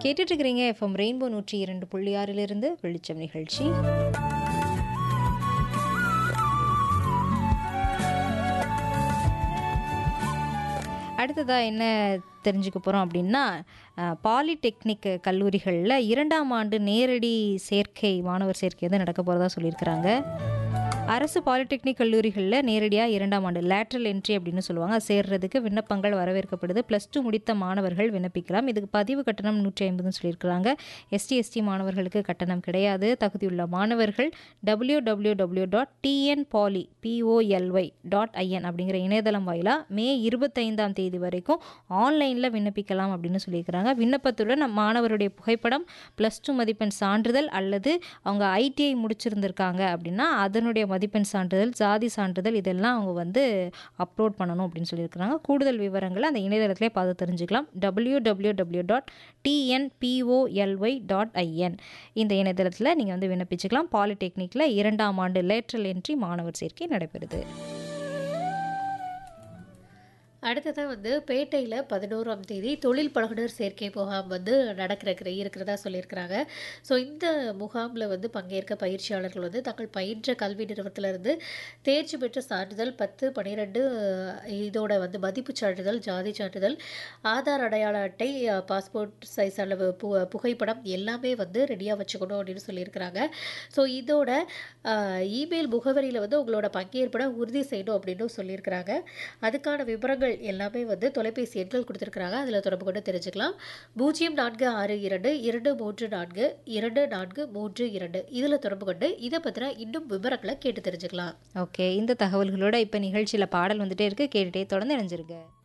கேட்டுட்டு இருக்கிறீங்க FM rainbow நூற்றி இரண்டு புள்ளி ஆறிலிருந்து வெளிச்சம் நிகழ்ச்சி அடுத்ததா என்ன தெரிஞ்சுக்க போகிறோம் அப்படின்னா அஹ், பாலிடெக்னிக் கல்லூரிகளில் இரண்டாம் ஆண்டு நேரடி சேர்க்கை மாணவர் சேர்க்கை வந்து நடக்க போகிறதா சொல்லியிருக்கிறாங்க அரசு பாலிடெக்னிக் கல்லூரிகளில் நேரடியாக இரண்டாம் ஆண்டு லேட்ரல் என்ட்ரி அப்படின்னு சொல்லுவாங்க அது சேர்றதுக்கு விண்ணப்பங்கள் வரவேற்கப்படுது ப்ளஸ் டூ முடித்த மாணவர்கள் விண்ணப்பிக்கலாம் இதுக்கு பதிவு கட்டணம் நூற்றி ஐம்பதுன்னு சொல்லியிருக்கிறாங்க எஸ்டி எஸ்டி மாணவர்களுக்கு கட்டணம் கிடையாது தகுதியுள்ள மாணவர்கள் W W W dot TN poly P O L Y dot IN அப்படிங்கிற இணையதளம் வாயிலாக மே இருபத்தைந்தாம் தேதி வரைக்கும் ஆன்லைனில் விண்ணப்பிக்கலாம் அப்படின்னு சொல்லியிருக்கிறாங்க விண்ணப்பத்துடன் மாணவருடைய புகைப்படம் ப்ளஸ் டூ மதிப்பெண் சான்றிதழ் அல்லது அவங்க ஐடிஐ முடிச்சிருந்திருக்காங்க அப்படின்னா அதனுடைய மதிப்பெண் சான்றிதழ் ஜாதி சான்றிதழ் இதெல்லாம் அவங்க வந்து அப்லோட் பண்ணணும் அப்படின்னு சொல்லியிருக்கிறாங்க கூடுதல் விவரங்களை அந்த இணையதளத்திலே பார்த்து தெரிஞ்சுக்கலாம் W W W dot T N P O L Y dot IN இந்த இணையதளத்தில் நீங்கள் வந்து விண்ணப்பிச்சுக்கலாம் பாலிடெக்னிக்கில் இரண்டாம் ஆண்டு லேட்ரல் என்ட்ரி மாணவர் சேர்க்கை நடைபெறுது அடுத்ததாக வந்து பேட்டையில் பதினோராம் தேதி தொழில் பழகுனர் சேர்க்கை முகாம் வந்து நடக்கிற இருக்கிறதா சொல்லியிருக்கிறாங்க ஸோ இந்த முகாமில் வந்து பங்கேற்க பயிற்சியாளர்கள் வந்து தங்கள் பயின்ற கல்வி நிறுவனத்திலிருந்து தேர்ச்சி பெற்ற சான்றிதழ் பத்து பன்னிரெண்டு இதோட வந்து மதிப்பு சான்றிதழ் ஜாதி சான்றிதழ் ஆதார் அடையாள அட்டை பாஸ்போர்ட் சைஸ் அளவு பு புகைப்படம் எல்லாமே வந்து ரெடியாக வச்சுக்கணும் அப்படின்னு சொல்லியிருக்கிறாங்க ஸோ இதோட இமெயில் முகவரியில் வந்து உங்களோட பங்கேற்பட உறுதி செய்யணும் அப்படின்னு சொல்லியிருக்கிறாங்க அதுக்கான விவரங்கள் எல்லாமே வந்து தொலைபேசி எண்கள் கொடுத்துருக்குறாங்க அதில் தொடர்பு கொண்டு தெரிஞ்சுக்கலாம் பூஜ்ஜியம் நான்கு ஆறு இரண்டு இரண்டு மூன்று நான்கு இரண்டு நான்கு மூன்று இரண்டு இதில் தொடர்பு கொண்டு இதை பற்றின இன்னும் விவரங்களை கேட்டு தெரிஞ்சுக்கலாம் ஓகே இந்த தகவல்களோட இப்போ நிகழ்ச்சியில் பாடல் வந்துட்டே இருக்கு கேட்டுட்டே தொடர்ந்து இணைஞ்சிருங்க